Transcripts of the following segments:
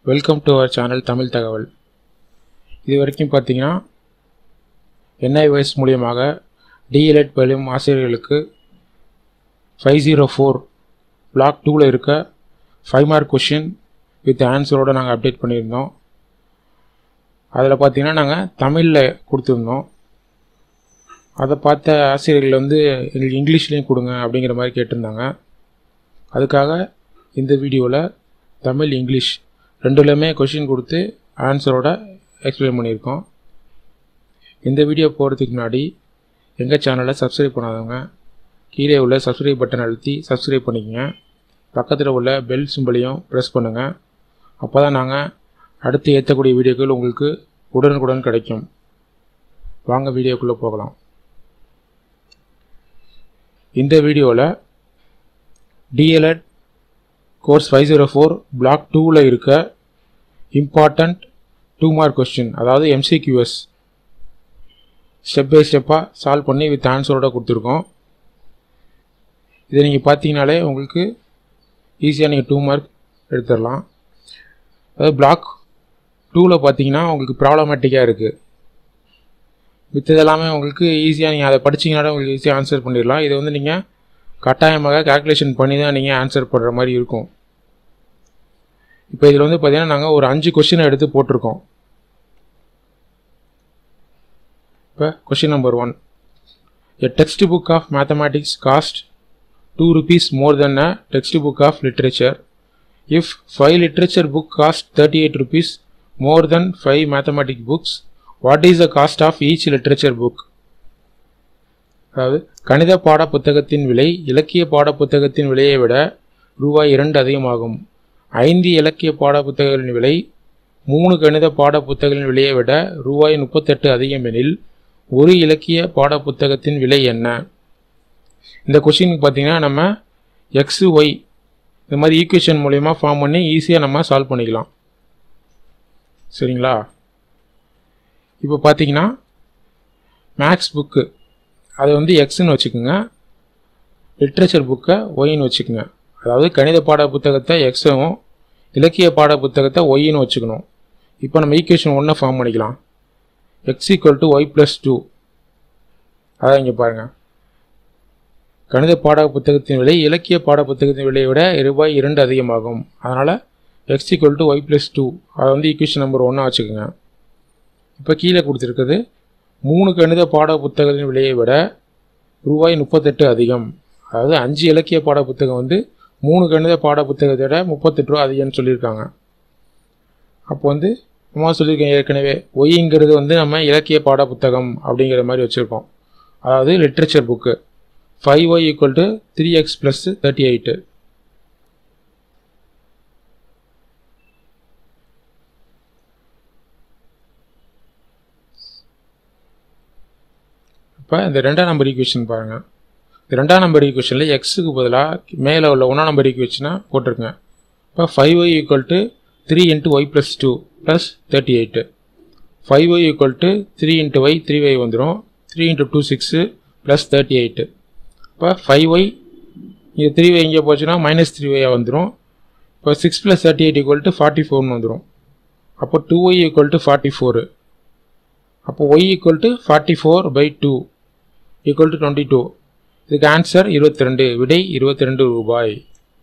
Welcome to our channel Tamil Thagaval இது வரைக்கும் பார்த்தீங்கன்னா என்ஐஒஎஸ் மூலியமாக டிஎல்எட் பயிலும் ஆசிரியர்களுக்கு ஃபைவ் ஜீரோ ஃபோர் பிளாக் டூவில் இருக்க ஃபைவ் மார்க் கொஷின் வித் ஆன்சரோடு நாங்கள் அப்டேட் பண்ணியிருந்தோம் அதில் பார்த்தீங்கன்னா நாங்கள் தமிழில் கொடுத்துருந்தோம் அதை பார்த்த ஆசிரியர்கள் வந்து எங்களுக்கு இங்கிலீஷ்லேயும் கொடுங்க அப்படிங்கிற மாதிரி கேட்டிருந்தாங்க அதுக்காக இந்த வீடியோவில் தமிழ் இங்கிலீஷ் ரெண்டுலேயுமே கொஷின் கொடுத்து ஆன்சரோட எக்ஸ்பிளைன் பண்ணியிருக்கோம் இந்த வீடியோ போகிறதுக்கு முன்னாடி எங்கள் சேனலை சப்ஸ்கிரைப் பண்ணாதவங்க கீழே உள்ள சப்ஸ்கிரைப் பட்டன் அழுத்தி சப்ஸ்கிரைப் பண்ணிக்கங்க பக்கத்தில் உள்ள பெல் சிம்பிளையும் ப்ரெஸ் பண்ணுங்கள் அப்போ தான் நாங்கள் அடுத்து ஏற்றக்கூடிய வீடியோக்கள் உங்களுக்கு உடனுக்குடன் கிடைக்கும் வாங்க வீடியோக்குள்ளே போகலாம் இந்த வீடியோவில் DElEd course five zero four block டூவில் இருக்க இம்பார்ட்டண்ட் டூ மார்க் கொஸ்டின் அதாவது எம்சிக்யூஎஸ் ஸ்டெப் பை ஸ்டெப்பாக சால்வ் பண்ணி வித் ஆன்சரோட கொடுத்துருக்கோம் இதை நீங்கள் பார்த்தீங்கனாலே உங்களுக்கு ஈஸியாக நீங்கள் டூ மார்க் எடுத்துடலாம் அதாவது பிளாக் டூவில் பார்த்தீங்கன்னா உங்களுக்கு ப்ராப்ளமேட்டிக்காக இருக்குது மித்தது எல்லாமே உங்களுக்கு ஈஸியாக நீங்கள் அதை படிச்சிங்கனாலே உங்களுக்கு ஈஸியாக ஆன்சர் பண்ணிடலாம் இதை வந்து நீங்கள் கட்டாயமாக கால்குலேஷன் பண்ணி தான் நீங்கள் ஆன்சர் பண்ணுற மாதிரி இருக்கும் இப்போ இதில் வந்து பார்த்தீங்கன்னா நாங்கள் ஒரு அஞ்சு கொஷினை எடுத்து போட்டிருக்கோம் இப்போ question number one a text book of mathematics cost two rupees more than a text book of literature if five literature book cost thirty eight rupees more than five mathematic books what is the cost of each literature book அதாவது கணித பாட புத்தகத்தின் விலை இலக்கிய பாட புத்தகத்தின் விலையை விட ரூபாய் இரண்டு அதிகமாகும் ஐந்து இலக்கிய பாட புத்தகங்களின் விலை மூணு கணித பாட புத்தகங்களின் விலையை விட ரூபாய் முப்பத்தெட்டு அதிகம் எனில் ஒரு இலக்கிய பாட புத்தகத்தின் விலை என்ன இந்த கொஷினுக்கு பார்த்தீங்கன்னா நம்ம எக்ஸு ஒய் இந்த மாதிரி ஈக்குவேஷன் மூலயமா ஃபார்ம் பண்ணி ஈஸியாக நம்ம சால்வ் பண்ணிக்கலாம் சரிங்களா இப்போ பார்த்தீங்கன்னா மேக்ஸ் புக்கு அதை வந்து எக்ஸ்ன்னு வச்சுக்கோங்க லிட்ரேச்சர் புக்கை ஒய்ன்னு வச்சுக்கோங்க அதாவது கணித பாட புத்தகத்தை எக்ஸும் இலக்கிய பாட புத்தகத்தை ஒய்ன்னு வச்சுக்கணும் இப்போ நம்ம ஈக்குவேஷன் ஒன்றை ஃபார்ம் பண்ணிக்கலாம் x equal to y plus two அதான் இங்கே பாருங்கள் கணித பாட புத்தகத்தின் விலை இலக்கிய பாட புத்தகத்தின் விலையை விட ரூபாய் இரண்டு அதிகமாகும் அதனால் x equal to y plus two அதை வந்து ஈக்குவேஷன் நம்பர் ஒன்றா வச்சுக்கோங்க இப்போ கீழே கொடுத்துருக்குது மூணு கணித பாட புத்தகத்தின் விலையை விட ரூபாய் முப்பத்தெட்டு அதிகம் அதாவது அஞ்சு இலக்கிய பாட புத்தகம் வந்து மூணு கணித பாட புத்தகத்தை விட முப்பத்தெட்டு ரூபா அதிகம்னு சொல்லியிருக்காங்க அப்போ வந்து அம்மா சொல்லியிருக்கேன் ஏற்கனவே ஒய்ங்கிறது வந்து நம்ம இலக்கிய பாட புத்தகம் அப்படிங்கிற மாதிரி வச்சுருக்கோம் அதாவது literature book five y equal to three x plus thirty eight இப்போ இந்த ரெண்டாம் நம்பர் ஈக்குவேஷன் பாருங்கள் இந்த ரெண்டாம் நம்பர் ஈக்குவேஷனில் எக்ஸுக்கு பதிலாக மேலே உள்ள ஒன்றாம் நம்பர் ஈக்குவேஷனாக போட்டிருங்க இப்போ five y equal to three into y plus two plus thirty eight five y equal to three into y three y வந்துடும் three into two six plus thirty eight இப்போ ஃபைவ் ஒய் இங்கே three y இங்கே போச்சுன்னா minus three ஒய்யாக வந்துடும் இப்போ six plus thirty eight equal to forty ஃபோர்னு வந்துடும் அப்போ two y equal to forty four அப்போ y equal to forty four by two equal to twenty two இதுக்கு ஆன்சர் இருபத்தி ரெண்டு விடை இருபத்தி ரெண்டு ரூபாய்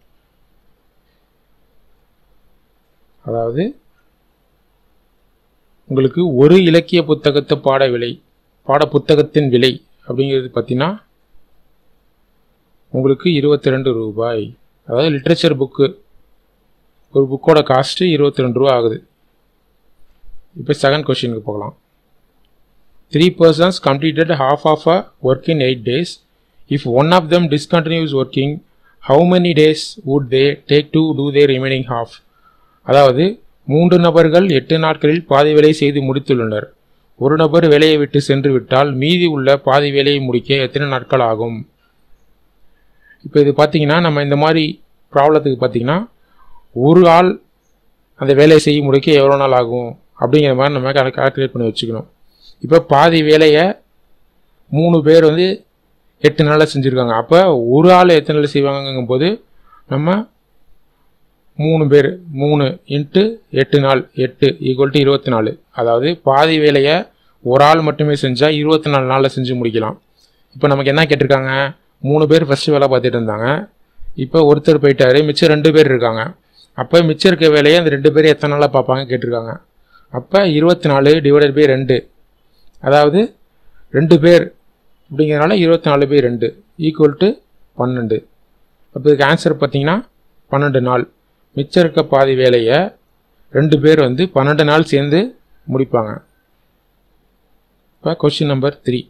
அதாவது உங்களுக்கு ஒரு இலக்கிய புத்தகத்தை பாட விலை பாட புத்தகத்தின் விலை அப்படிங்கிறது பார்த்தீங்கன்னா உங்களுக்கு இருபத்தி ரெண்டு ரூபாய் அதாவது லிட்ரேச்சர் புக்கு ஒரு புக்கோட காஸ்ட்டு இருபத்தி ரெண்டு ரூபா ஆகுது இப்போ செகண்ட் கொஷினுக்கு போகலாம் three persons completed half of a work in eight days if one of them discontinues working how many days would they take to do their remaining half அதாவது மூன்று நபர்கள் எட்டு நாட்களில் பாதி வேலை செய்து முடித்துள்ளனர் ஒரு நபர் வேலையை விட்டு சென்று விட்டால் மீதி உள்ள பாதி வேலையை முடிக்க எத்தனை நாட்கள் ஆகும் இப்போ இது பார்த்தீங்கன்னா நம்ம இந்த மாதிரி ப்ராப்ளத்துக்கு பார்த்தீங்கன்னா ஒரு ஆள் அந்த வேலையை செய்ய முடிக்க எவ்வளோ நாள் ஆகும் அப்படிங்கிற மாதிரி நம்ம கால்குலேட் பண்ணி வச்சுக்கணும் இப்போ பாதி வேலையை மூணு பேர் வந்து எட்டு நாளில் செஞ்சுருக்காங்க அப்போ ஒரு ஆள் எத்தனை நாள் செய்வாங்கங்கும் போது நம்ம மூணு பேர் மூணு இன்ட்டு எட்டு நாள் எட்டு ஈக்குவல் டு இருபத்தி நாலு அதாவது பாதி வேலையை ஒரு ஆள் மட்டுமே செஞ்சால் இருபத்தி நாலு நாளில் செஞ்சு முடிக்கலாம் இப்போ நமக்கு என்ன கேட்டிருக்காங்க மூணு பேர் ஃபஸ்ட்டு வேலை பார்த்துட்டு இருந்தாங்க இப்போ ஒருத்தர் போயிட்டாரு மிச்சம் ரெண்டு பேர் இருக்காங்க அப்போ மிச்சம் இருக்க வேலையை அந்த ரெண்டு பேர் எத்தனை நாளாக பார்ப்பாங்க கேட்டிருக்காங்க அப்போ இருபத்தி நாலு டிவைடட் பை ரெண்டு அதாவது ரெண்டு பேர் அப்படிங்கிறனால இருபத்தி நாலு பை ரெண்டு ஈக்குவல் டு பன்னெண்டு அப்போ இதுக்கு ஆன்சர் பார்த்தீங்கன்னா பன்னெண்டு நாள் மிச்சம் இருக்க பாதி வேலையை ரெண்டு பேர் வந்து பன்னெண்டு நாள் சேர்ந்து முடிப்பாங்க இப்போ question number three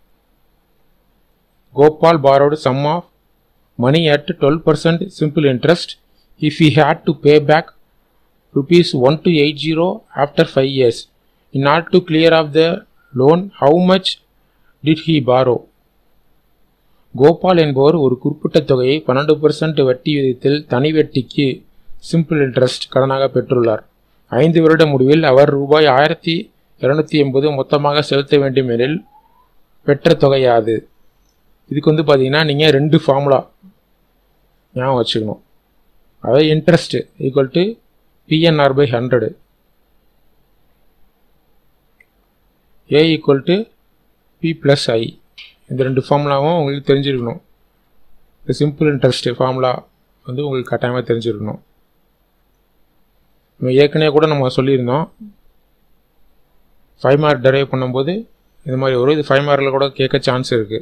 Gopal borrowed sum of money at 12% simple interest if he had to pay back rupees 1280 after 5 years. In order to clear off the loan, how much did he borrow? Gopal என்பவர் ஒரு குறிப்பிட்ட தொகையை பன்னெண்டு percent வட்டி விகிதத்தில் தனி வட்டிக்கு simple interest கடனாக பெற்றுள்ளார் ஐந்து வருட முடிவில் அவர் ரூபாய் ஆயிரத்தி இருநூத்தி எண்பது மொத்தமாக செலுத்த வேண்டும் எனில் பெற்ற தொகை யாது இதுக்கு வந்து பார்த்தீங்கன்னா நீங்கள் ரெண்டு ஃபார்முலா ஞாபகம் வச்சுக்கணும் அதாவது interest equal to PNR by hundred A equal to P plus I இந்த ரெண்டு ஃபார்முலாவும் உங்களுக்கு தெரிஞ்சிருக்கணும் இந்த சிம்பிள் இன்ட்ரெஸ்ட் ஃபார்முலா வந்து உங்களுக்கு கட்டாயமாக தெரிஞ்சிருக்கணும் நம்ம ஏற்கனவே கூட நம்ம சொல்லியிருந்தோம் ஃபைவ் மார்க் டெரைவ் பண்ணும்போது இந்த மாதிரி வரும் இது ஃபைவ் மார்க்கில் கூட கேட்க சான்ஸ் இருக்குது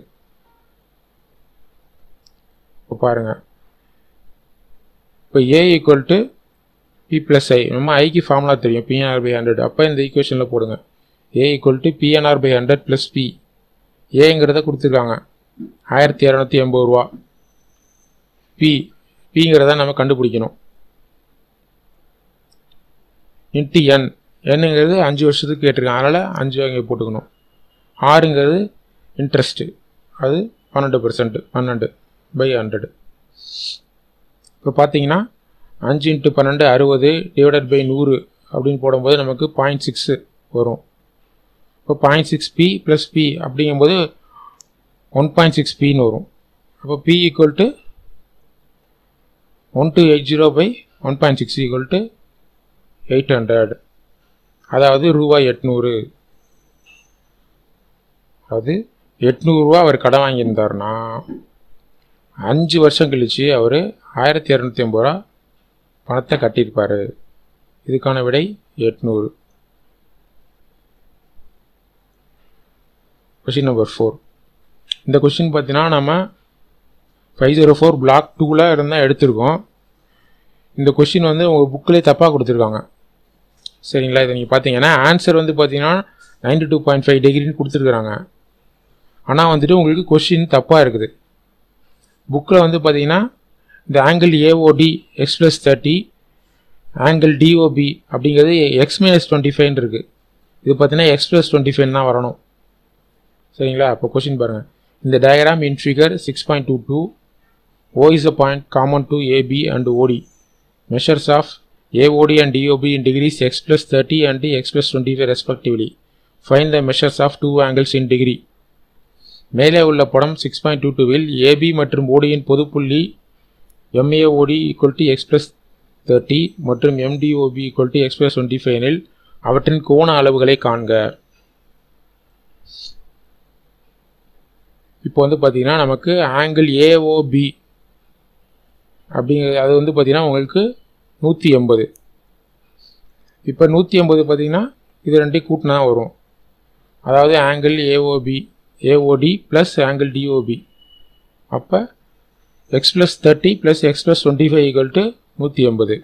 இப்போ பாருங்கள் இப்போ A equal to P plus I நம்ம ஐக்கு ஃபார்முலா தெரியும் பிஎன்ஆர் பை ஹண்ட்ரட் அப்போ இந்த ஈக்குவேஷனில் போடுங்க A equal to PNR by hundred plus P ஏங்கிறத கொடுத்துருக்காங்க ஆயிரத்தி இரநூத்தி எண்பது ரூபா பி பிங்கிறத நம்ம கண்டுபிடிக்கணும் இன்ட்டு என் என்னங்கிறது அஞ்சு வருஷத்துக்கு கேட்டிருக்காங்க அதனால் அஞ்சு அங்கே போட்டுக்கணும் ஆறுங்கிறது இன்ட்ரெஸ்ட்டு அது பன்னெண்டு பர்சன்ட் பன்னெண்டு பை ஹண்ட்ரட் இப்போ பார்த்தீங்கன்னா அஞ்சு இன்ட்டு பன்னெண்டு அறுபது டிவைடட் பை நூறு அப்படின்னு போடும்போது நமக்கு பாயிண்ட் சிக்ஸு வரும் இப்போ point six P plus P அப்படிங்கும்போது ஒன் பாயிண்ட் சிக்ஸ் பின்னு வரும் அப்போ P equal to one two eight zero by one point six equal to eight hundred அதாவது ரூபாய் எட்நூறு அதாவது எட்நூறுரூவா அவர் கடன் வாங்கியிருந்தாருன்னா அஞ்சு வருஷம் கழித்து அவர் ஆயிரத்தி இரநூத்தி ஐம்பது ரூபா பணத்தை கட்டியிருப்பார் இதுக்கான விடை எட்நூறு கொஷின் நம்பர் ஃபோர் இந்த கொஷின் பார்த்தீங்கன்னா நம்ம ஃபைவ் ஜீரோ ஃபோர் பிளாக் டூவில் இருந்தால் எடுத்திருக்கோம் இந்த கொஷின் வந்து உங்கள் புக்கிலே தப்பாக கொடுத்துருக்காங்க சரிங்களா இதை நீங்கள் பார்த்தீங்கன்னா ஆன்சர் வந்து பார்த்தீங்கன்னா நைன்டி டூ பாயிண்ட் ஃபைவ் டிகிரின்னு கொடுத்துருக்குறாங்க ஆனால் வந்துட்டு உங்களுக்கு கொஷின் தப்பாக இருக்குது புக்கில் வந்து பார்த்தீங்கன்னா இந்த angle AOD x plus thirty angle DOB அப்படிங்கிறது எக்ஸ் மைனஸ் டுவெண்ட்டி ஃபைவ்னு இருக்குது இது பார்த்தீங்கன்னா எக்ஸ் ப்ளஸ் டுவெண்ட்டி ஃபைவ் தான் வரணும் சரிங்களா அப்போ கொஷின் பாருங்கள் இந்த diagram in figure six point two two O is a point common to AB and OD measures of AOD and DOB in degrees x plus thirty and x plus twenty five respectively fine the measures of two angles in degree மேலே உள்ள படம் six point two டூவில் AB மற்றும் ஓடியின் பொதுப்புள்ளி MAOD equal to x plus thirty மற்றும் MDOB equal to x plus twenty five அவற்றின் கோண அளவுகளை காண்க இப்போ வந்து பார்த்தீங்கன்னா நமக்கு ஆங்கிள் ஏஓபி அப்படிங்கிறது அது வந்து பார்த்தீங்கன்னா உங்களுக்கு நூற்றி எண்பது இப்போ நூற்றி எண்பது பார்த்தீங்கன்னா இது ரெண்டையும் கூட்டினா வரும் அதாவது angle AOB AOD plus angle DOB அப்போ x plus thirty plus x plus twenty five equal to நூற்றி எண்பது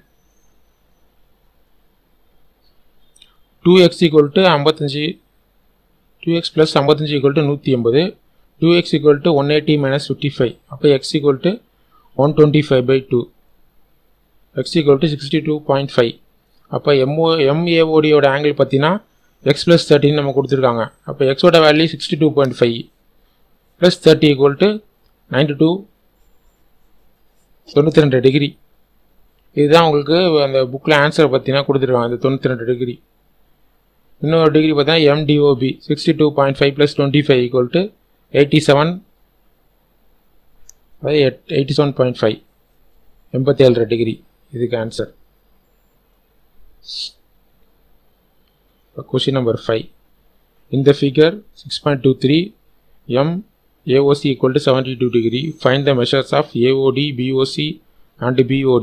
டூ எக்ஸ் ஈக்குவல் டு ஐம்பத்தஞ்சு டூ எக்ஸ் ப்ளஸ் ஐம்பத்தஞ்சு ஈக்குவல் டு நூற்றி எண்பது two x equal to one eighty minus fifty five அப்போ x equal to one twenty five by two x equal to sixty two point five அப்போ MO எம்ஏஓடியோட angle பார்த்தீங்கன்னா x plus தேர்ட்டின்னு நம்ம கொடுத்துருக்காங்க அப்போ எக்ஸோட value sixty two point five plus thirty equal to ninety two தொண்ணூற்றி ரெண்டு டிகிரி இதுதான் உங்களுக்கு அந்த புக்கில் ஆன்சர் பார்த்தீங்கன்னா கொடுத்துருக்காங்க அந்த தொண்ணூற்றி ரெண்டு டிகிரி இன்னொரு டிகிரி பார்த்தீங்கன்னா MDOB sixty two point five plus twenty five equal to eighty seven அதாவது எட் எயிட்டி செவன் பாயிண்ட் ஃபைவ் எண்பத்தி ஏழு டிகிரி இதுக்கு ஆன்சர் கொஷின் நம்பர் ஃபைவ் இந்த figure six point two three M AOC equal to 72 degree. Find the measures of AOD, BOC and BOD.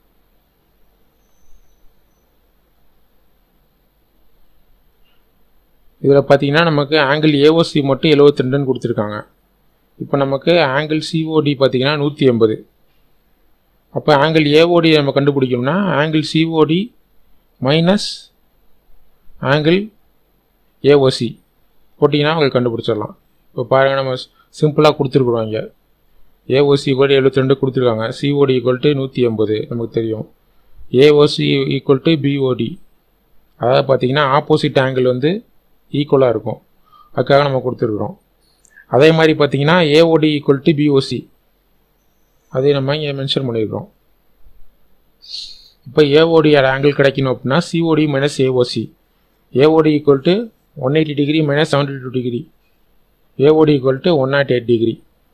இதில் பார்த்தீங்கன்னா நமக்கு angle AOC மட்டும் எழுபத்தி ரெண்டுன்னு கொடுத்துருக்காங்க இப்போ நமக்கு ஆங்கிள் சிஓடி பார்த்தீங்கன்னா நூற்றி எண்பது அப்போ ஆங்கிள் ஏஓடி நம்ம கண்டுபிடிக்கணும்னா angle COD minus angle AOC போட்டிங்கன்னா உங்களுக்கு கண்டுபிடிச்சிடலாம் இப்போ பாருங்கள் நம்ம சிம்பிளாக கொடுத்துருக்குறோம் இங்கே ஏஓசி ஈக்குவல் எழுபத்தி ரெண்டு கொடுத்துருக்காங்க சிஓடி ஈக்குவல் டு நூற்றி எண்பது நமக்கு தெரியும் ஏஓசி ஈக்குவல் டு பிஓடி அதாவது பார்த்தீங்கன்னா ஆப்போசிட் ஆங்கிள் வந்து ஈக்குவலாக இருக்கும் அதுக்காக நம்ம கொடுத்துருக்குறோம் அதே மாதிரி பார்த்தீங்கன்னா ஏஓடி ஈக்குவல் டு பிஓசி அதே நம்ம இங்கே மென்ஷன் பண்ணியிருக்கிறோம் இப்போ ஏஓடியோட ஆங்கிள் கிடைக்கணும் அப்படின்னா COD minus AOC AOD equal to one eighty degree minus seventy two degree AOD equal to one not eight degree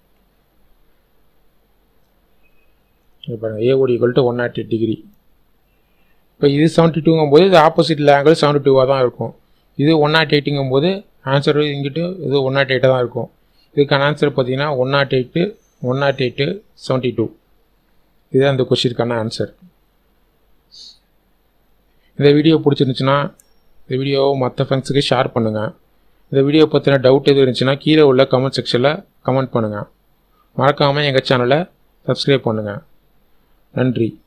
பாருங்கள் AOD equal to one not eight degree இப்போ இது செவன்ட்டி டூங்கும் போது இது ஆப்போசிட்டில் ஆங்கிள் செவன்ட்டி டூவாக தான் இருக்கும் இது ஒன் நாட் எயிட்டுங்கும் போது ஆன்சர் இங்கிட்டு இது ஒன் நாட் எயிட்டாக தான் இருக்கும் இதுக்கான ஆன்சர் பார்த்தீங்கன்னா one not eight one not eight seventy two இதுதான் அந்த கொஷினுக்கான ஆன்சர் இந்த வீடியோ பிடிச்சிருந்துச்சுன்னா இந்த வீடியோவை மற்ற ஃப்ரெண்ட்ஸுக்கு ஷேர் பண்ணுங்கள் இந்த வீடியோ பற்றின டவுட் எதுவும் இருந்துச்சுன்னா கீழே உள்ள கமெண்ட் செக்ஷனில் கமெண்ட் பண்ணுங்கள் மறக்காமல் எங்கள் சேனலை சப்ஸ்கிரைப் பண்ணுங்கள் நன்றி